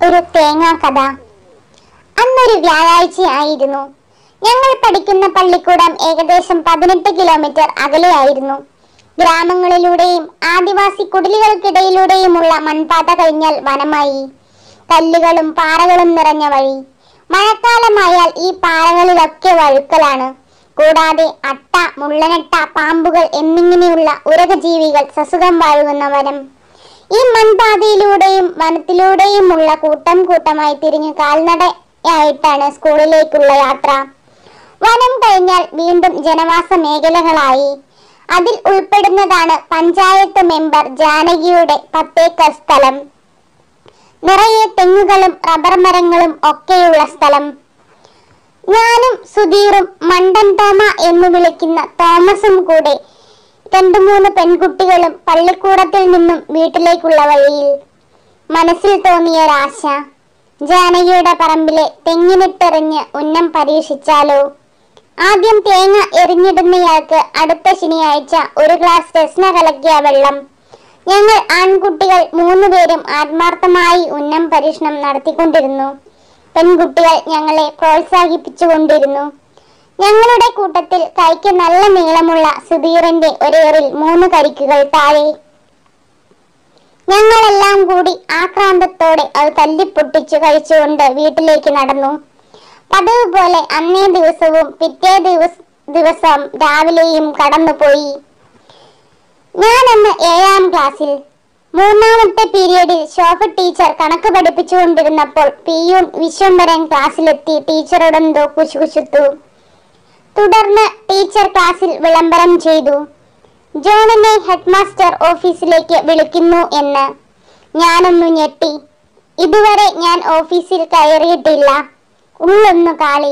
ഒരു തേങ്ങാ കഥ അന്നൊരു വ്യാഴാഴ്ചയായിരുന്നു ഞങ്ങൾ പഠിക്കുന്ന പള്ളിക്കൂടം ഏകദേശം പതിനെട്ട് കിലോമീറ്റർ അകലെയായിരുന്നു ഗ്രാമങ്ങളിലൂടെയും ആദിവാസി കുടിലുകൾക്കിടയിലൂടെയുമുള്ള മൺപാത കഴിഞ്ഞാൽ വനമായി കല്ലുകളും പാറകളും നിറഞ്ഞ വഴി മഴക്കാലമായാൽ ഈ പാറകളിലൊക്കെ വഴുക്കലാണ് കൂടാതെ അട്ട മുള്ളനട്ട പാമ്പുകൾ എന്നിങ്ങനെയുള്ള ഉരകജീവികൾ സസുഖം വാഴുന്ന വനം ഈ മൺപാതയിലൂടെയും വനത്തിലൂടെയുമുള്ള കൂട്ടം കൂട്ടമായി തിരിഞ്ഞു കാൽനടയായിട്ടാണ് സ്കൂളിലേക്കുള്ള യാത്ര വനം കഴിഞ്ഞാൽ വീണ്ടും ജനവാസ മേഖലകളായി അതിൽ ഉൾപ്പെടുന്നതാണ് പഞ്ചായത്ത് മെമ്പർ ജാനകിയുടെ പത്തേക്കർ സ്ഥലം നിറയെ തെങ്ങുകളും റബ്ബർ മരങ്ങളും ഒക്കെയുള്ള സ്ഥലം ഞാനും സുധീറും മണ്ടൻ തോമ എന്ന് വിളിക്കുന്ന തോമസും കൂടെ രണ്ടു മൂന്ന് പെൺകുട്ടികളും പള്ളിക്കൂടത്തിൽ നിന്നും വീട്ടിലേക്കുള്ള വഴിയിൽ മനസ്സിൽ തോന്നിയ ഒരാശ ജാനകിയുടെ പറമ്പിലെ തെങ്ങിനിട്ടെറിഞ്ഞ് ഉന്നം പരീക്ഷിച്ചാലോ ആദ്യം തേങ്ങ എറിഞ്ഞിടുന്നയാൾക്ക് അടുത്ത ശനിയാഴ്ച ഒരു ഗ്ലാസ് രസ്ന കലക്കിയ വെള്ളം ഞങ്ങൾ ആൺകുട്ടികൾ മൂന്നുപേരും ആത്മാർത്ഥമായി ഉന്നം പരീക്ഷണം നടത്തിക്കൊണ്ടിരുന്നു പെൺകുട്ടികൾ ഞങ്ങളെ പ്രോത്സാഹിപ്പിച്ചുകൊണ്ടിരുന്നു ഞങ്ങളുടെ കൂട്ടത്തിൽ കൈക്ക് നല്ല നീളമുള്ള സുധീറിന്റെ ഒരേറിൽ മൂന്ന് കരിക്കുകൾ താഴെ ഞങ്ങളെല്ലാം കൂടി ആക്രാന്തത്തോടെ അത് തല്ലിപ്പൊട്ടിച്ചു കഴിച്ചുകൊണ്ട് വീട്ടിലേക്ക് നടന്നു പതിവ് പോലെ അന്നേ ദിവസവും പിറ്റേ ദിവസ ദിവസം രാവിലെയും കടന്നുപോയി ഞാൻ അന്ന് ഏഴാം ക്ലാസ്സിൽ മൂന്നാമത്തെ പീരിയഡിൽ ശോഭ ടീച്ചർ കണക്ക് പഠിപ്പിച്ചുകൊണ്ടിരുന്നപ്പോൾ പിയൂൺ വിശ്വംഭരൻ ക്ലാസ്സിലെത്തി ടീച്ചറോടെന്തോ കുശുകുശുത്തു തുടർന്ന് ടീച്ചർ ക്ലാസ്സിൽ വിളംബരം ചെയ്തു ജോണിനെ ഹെഡ്മാസ്റ്റർ ഓഫീസിലേക്ക് വിളിക്കുന്നു എന്ന് ഞാനൊന്നു ഞെട്ടി ഇതുവരെ ഞാൻ ഓഫീസിൽ കയറിയിട്ടില്ല ഉള്ളൊന്നു കാളി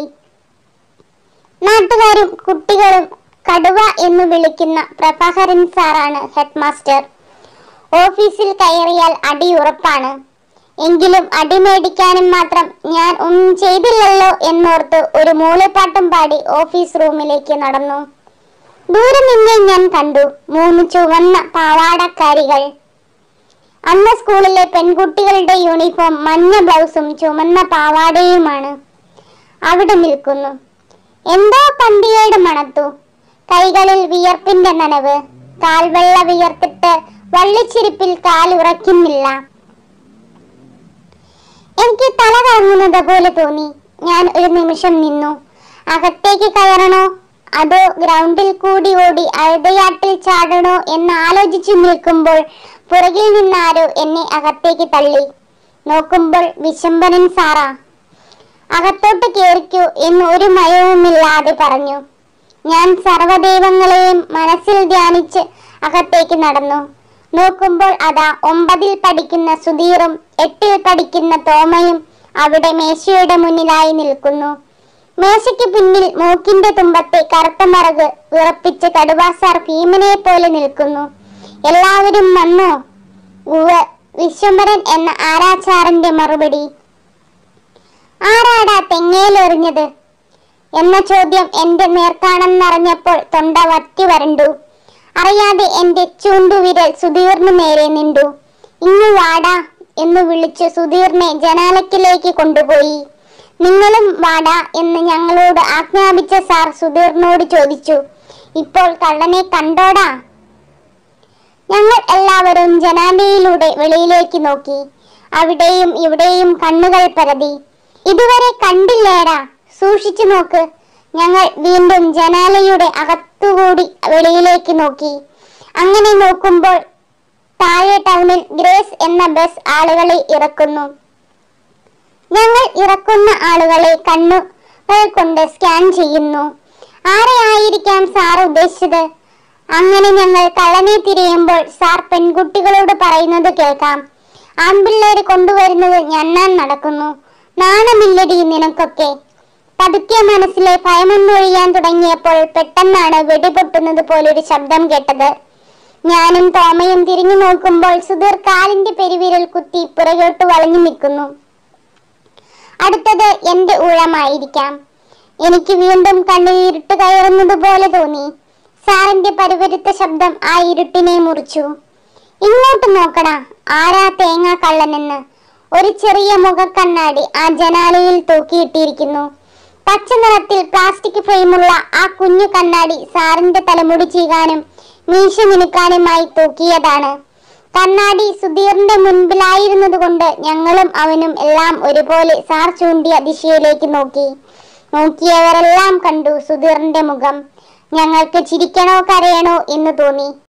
നാട്ടുകാരും കുട്ടികളും കടുവ എന്ന് വിളിക്കുന്ന പ്രഭാകരൻ സാറാണ് ഹെഡ്മാസ്റ്റർ ഓഫീസിൽ കയറിയാൽ അടി ഉറപ്പാണ് എങ്കിലും അടി മേടിക്കാനും മാത്രം ഞാൻ ഒന്നും ചെയ്തില്ലല്ലോ എന്നോർത്ത് ഒരു മൂളിപ്പാട്ടും പാടി ഓഫീസ് റൂമിലേക്ക് നടന്നു ദൂരെ നിന്നേ ഞാൻ കണ്ടു മൂന്ന് ചുവന്ന പാവാടക്കാരികൾ അന്ന് സ്കൂളിലെ പെൺകുട്ടികളുടെ യൂണിഫോം മഞ്ഞ ബ്ലൗസും ചുമന്ന പാവാടയുമാണ് അവിടെ നിൽക്കുന്നു എന്തോ പന്തികേട് മണത്തു കൈകളിൽ വിയർപ്പിന്റെ നനവ് കാൽവെള്ള വിയർത്തിട്ട് വള്ളിച്ചിരിപ്പിൽ കാൽ ഉറയ്ക്കുന്നില്ല എനിക്ക് തല കറങ്ങുന്നത് പോലെ തോന്നി ഞാൻ ഒരു നിമിഷം നിന്നു അകത്തേക്ക് കയറണോ അതോ ഗ്രൗണ്ടിൽ കൂടി ഓടി അഴുതയാട്ടിൽ ചാടണോ എന്ന് ആലോചിച്ചു നിൽക്കുമ്പോൾ പുറകിൽ നിന്നാരോ എന്നെ അകത്തേക്ക് തള്ളി നോക്കുമ്പോൾ വിശംബരൻ സാറാ അകത്തോട്ട് കേറിക്കൂ എന്ന് ഒരു മയവുമില്ലാതെ പറഞ്ഞു ഞാൻ സർവദൈവങ്ങളെയും മനസ്സിൽ ധ്യാനിച്ച് അകത്തേക്ക് നടന്നു നോക്കുമ്പോൾ അതാ ഒമ്പതിൽ പഠിക്കുന്ന സുധീറും എട്ടിൽ പഠിക്കുന്ന തോമയും അവിടെ മേശയുടെ മുന്നിലായി നിൽക്കുന്നു മേശയ്ക്ക് പിന്നിൽ മൂക്കിന്റെ തുമ്പത്തെ കറുത്ത മറക് ഉറപ്പിച്ച് കടുവാസാർ ഭീമനെ പോലെ നിൽക്കുന്നു എല്ലാവരും വന്നോ ഉവ് വിശ്വംഭരൻ എന്ന ആരാച്ചാറിന്റെ മറുപടി ആരാടാ തെങ്ങേലെറിഞ്ഞത് എന്ന ചോദ്യം എന്റെ നേർക്കാണെന്നറിഞ്ഞപ്പോൾ തൊണ്ട വറ്റി വരണ്ടു അറിയാതെ എന്റെ ചൂണ്ടുവിരൽ സുധീറിന് നേരെ നിണ്ടു ഇങ്ങു വാടാ എന്ന് വിളിച്ച് സുധീറിനെ ജനാലക്കിലേക്ക് കൊണ്ടുപോയി നിങ്ങളും വാടാ എന്ന് ഞങ്ങളോട് ആജ്ഞാപിച്ച സാർ സുധീറിനോട് ചോദിച്ചു ഇപ്പോൾ കള്ളനെ കണ്ടോടാ ഞങ്ങൾ എല്ലാവരും ജനാലയിലൂടെ വെളിയിലേക്ക് നോക്കി അവിടെയും ഇവിടെയും കണ്ണുകൾ പരതി ഇതുവരെ കണ്ടില്ലേടാ സൂക്ഷിച്ചു നോക്ക് ഞങ്ങൾ വീണ്ടും ജനാലയുടെ അകത്തുകൂടി വെളിയിലേക്ക് നോക്കി അങ്ങനെ നോക്കുമ്പോൾ താഴെ ടൗണിൽ ഗ്രേസ് എന്ന ബസ് ആളുകളെ ഇറക്കുന്നു ഞങ്ങൾ ഇറക്കുന്ന ആളുകളെ കണ്ണുകൾ കൊണ്ട് സ്കാൻ ചെയ്യുന്നു ആരെ ആയിരിക്കാം സാർ ഉദ്ദേശിച്ചത് അങ്ങനെ ഞങ്ങൾ കള്ളനെ തിരയുമ്പോൾ സാർ പെൺകുട്ടികളോട് പറയുന്നത് കേൾക്കാം ആൺപിള്ളേര് കൊണ്ടുവരുന്നത് ഞണ്ണാൻ നടക്കുന്നു നാണമില്ലടി നിനക്കൊക്കെ പതുക്കെ മനസ്സിലെ ഭയമൊന്നൊഴിയാൻ തുടങ്ങിയപ്പോൾ പെട്ടെന്നാണ് വെടിപൊട്ടുന്നത് പോലൊരു ശബ്ദം കേട്ടത് ഞാനും തോമയും തിരിഞ്ഞു നോക്കുമ്പോൾ സുധീർ കാലിന്റെ പെരുവിരൽ കുത്തി പുറകോട്ട് വളഞ്ഞു നിൽക്കുന്നു അടുത്തത് എന്റെ ഊഴമായിരിക്കാം എനിക്ക് വീണ്ടും കണ്ണിൽ ഇരുട്ട് കയറുന്നത് പോലെ തോന്നി സാറിന്റെ പരുവരുത്ത ശബ്ദം ആ ഇരുട്ടിനെ മുറിച്ചു ഇങ്ങോട്ട് നോക്കടാ ആരാ തേങ്ങ കള്ളനെന്ന് ഒരു ചെറിയ മുഖക്കണ്ണാടി ആ ജനാലയിൽ തൂക്കിയിട്ടിരിക്കുന്നു പച്ച നിറത്തിൽ പ്ലാസ്റ്റിക് ഫ്രെയിമുള്ള ആ കുഞ്ഞു കണ്ണാടി സാറിന്റെ തലമുടി ചീകാനും മീശ മിനുക്കാനുമായി തൂക്കിയതാണ് കണ്ണാടി സുധീറിന്റെ മുൻപിലായിരുന്നതുകൊണ്ട് ഞങ്ങളും അവനും എല്ലാം ഒരുപോലെ സാർ ചൂണ്ടിയ ദിശയിലേക്ക് നോക്കി നോക്കിയവരെല്ലാം കണ്ടു സുധീറിന്റെ മുഖം ഞങ്ങൾക്ക് ചിരിക്കണോ കരയണോ എന്ന് തോന്നി